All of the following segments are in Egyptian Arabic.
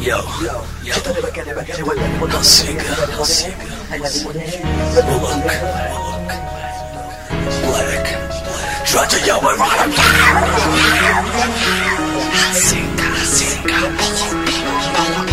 Yo, yo, Hasika, Hasika, Bullock, Black, try to yell and run. Hasika, Hasika, Bullock, Bullock,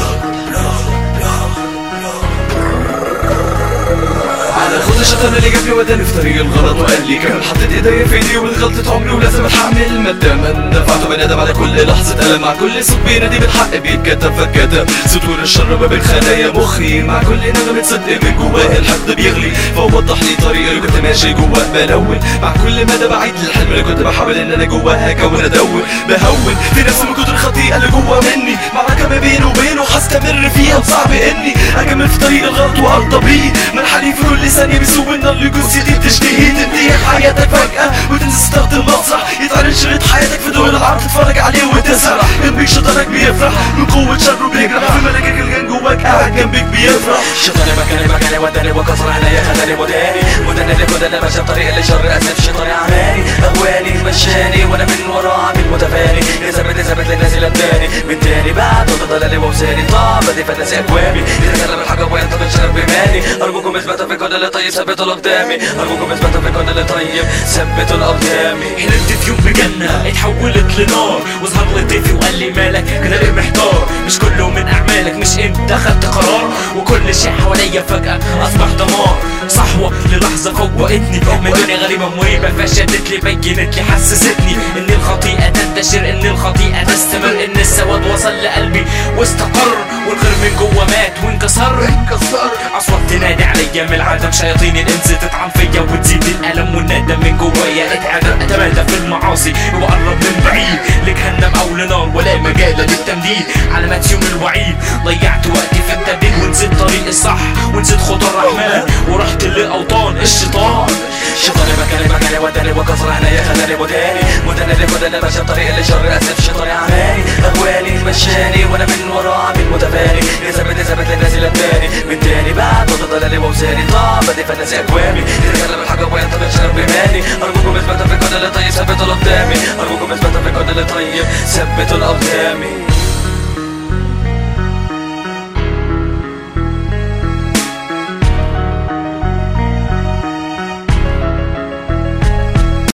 على خد الشيطان اللي جابني وداني في طريق الغلط وقال لي كان حطيت ايديا في ايدي وغلطة عمري ولازم اتحمل ما دام دفعت بندم على كل لحظة ألم مع كل صوت بينادي بالحق بيتكتب فاتكتب سطور الشر ما بين خلايا مخي مع كل نغمة صدق من جواه الحقد بيغلي فوضح لي طريق اللي كنت ماشي جواه بلون مع كل مدى بعيد للحلم اللي كنت بحاول ان انا جواه اكون ادون بهون في نفسي من كتر الخطيئة اللي جوا مني معركة ما بيني وبينه هستمر فيها وصعب اني اكمل في طريق الغلط وارضى بيه من حالي في كل ثانية بيسوق النار اللي جثتي بتشتهي تنتهي حياتك فجأة وتنسى تستخدم مسرح يتعرض شريط حياتك في دول العرض تتفرج عليه وتسرح جنبك شيطانك بيفرح من قوة شره بيجرح في ملكك اللي كان جواك قاعد جنبك بيفرح شيطاني مكاني مكاني وداني وكسر عينيا خلاني مداني مداني اللي كنت انا ماشي بطريق اللي شر اسف شيطاني عماني اغواني مشاني وانا من وراه عامل متفاني يثبت يثبت للناس اللي اداني من تاني بعد ضلالي ووساني طاب بدي فنسي اكوامي يتكلم الحاجه وينطق الشرف بماني ارجوكم اثبتوا في كل اللي طيب ثبتوا لقدامي ارجوكم اثبتوا في كل اللي طيب ثبتوا لقدامي حلمت في يوم بجنة اتحولت لنار وظهر لي ضيفي وقال لي مالك كده ليه محتار مش كله من اعمالك مش انت خدت قرار وكل شيء حواليا فجأة اصبح دمار صحوة للحظة فوقتني من دنيا غريبة مريبة فشدت لي بينت لي حسستني ان الخطيئة تنتشر ان الخطيئة تستمر ان السواد وصل لقلبي واستقر والخير من جوه مات وانكسر انكسر اصوات تنادي عليا من العدم شياطين الانس تطعن فيا وتزيد الالم والندم من جوايا اتعدم اتمادى في المعاصي واقرب من بعيد لجهنم او لنار ولا مجال للتمديد علامات يوم الوعيد ضيعت وقتي في التبديل ونسيت طريق الصح ونسيت خطى الرحمن ورحت لاوطان الشيطان شيطاني مكاني مكاني وداني وكسر عينيا خلاني مداني مداني اللي كنت انا ماشي بطريق اللي شر اسف شيطاني عماني اغواني مشاني وانا من وراه عامل متفاني يثبت يثبت للناس اللي اداني من تاني بعد ضلالي ووساني طاب بدي فنسي اكوامي يتكلم الحاجه وينطق الشرف بماني ارجوكم اثبتوا في كل اللي طيب ثبتوا لقدامي ارجوكم اثبتوا في كل اللي طيب ثبتوا لقدامي